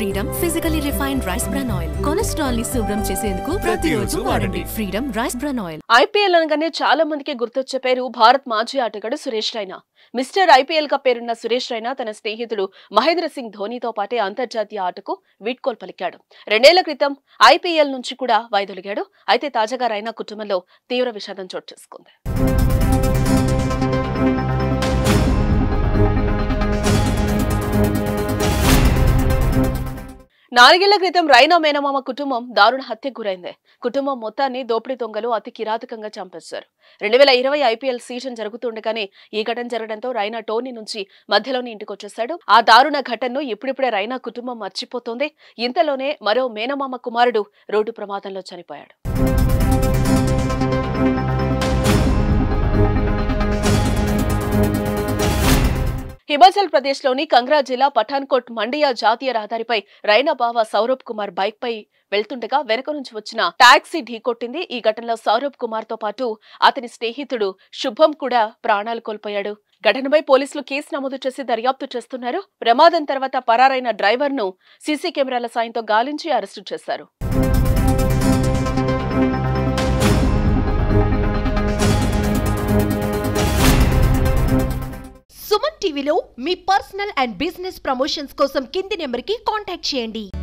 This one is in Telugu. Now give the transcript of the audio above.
freedom physically refined rice bran oil cholesterol ని శుభ్రం చేసేందుకు ప్రతిరోజు వాడండి Freedom rice bran oil IPL అనగానే చాలా మందికి గుర్తొచ్చే పేరు భారత్ మాజీ ఆటగాడు సురేష్ రైనా మిస్టర్ ఐపీఎల్ గా పేరున్న సురేష్ రైనా తన స్నేహితుడు మహేంద్ర సింగ్ ధోనీతో పాటే అంతర్జాతీయ ఆటకు వీడ్కోలు పలికాడు రెండేళ్ల క్రితం ఐపీఎల్ నుంచి కూడా వైదొలిగాడు అయితే తాజాగా రైనా కుటుంబంలో తీవ్ర విషాదం చోటు చేసుకుంది నాలుగేళ్ల క్రితం రైనా మేనమామ కుటుంబం దారుణ హత్యకు గురైంది కుటుంబం మొత్తాన్ని దోపిడీ దొంగలు అతి కిరాతకంగా చంపేశారు రెండు వేల ఇరవై ఐపీఎల్ సీజన్ జరుగుతుండగానే ఈ ఘటన జరగడంతో రైనా టోనీ నుంచి మధ్యలోనే ఇంటికి వచ్చేశాడు ఆ దారుణ ఘటనను ఇప్పుడిప్పుడే రైనా కుటుంబం మర్చిపోతోంది ఇంతలోనే మరో మేనమామ కుమారుడు రోడ్డు ప్రమాదంలో చనిపోయాడు హిమాచల్ ప్రదేశ్ లోని కంగ్రా జిల్లా పఠాన్కోట్ మండియా జాతీయ రహదారిపై రైనా బావ సౌరభ్ కుమార్ బైక్ పై వెళ్తుండగా వెనక నుంచి వచ్చిన టాక్సీ ఢీకొట్టింది ఈ ఘటనలో సౌరభ్ కుమార్ తో పాటు అతని స్నేహితుడు శుభం కూడా ప్రాణాలు కోల్పోయాడు ఘటనపై పోలీసులు కేసు నమోదు చేసి దర్యాప్తు చేస్తున్నారు ప్రమాదం తర్వాత పరారైన డ్రైవర్ ను సీసీ కెమెరాల సాయంతో గాలించి అరెస్టు చేశారు సుమన్ టీవీలో మీ పర్సనల్ అండ్ బిజినెస్ ప్రమోషన్స్ కోసం కింది నెంబర్కి కాంటాక్ట్ చేయండి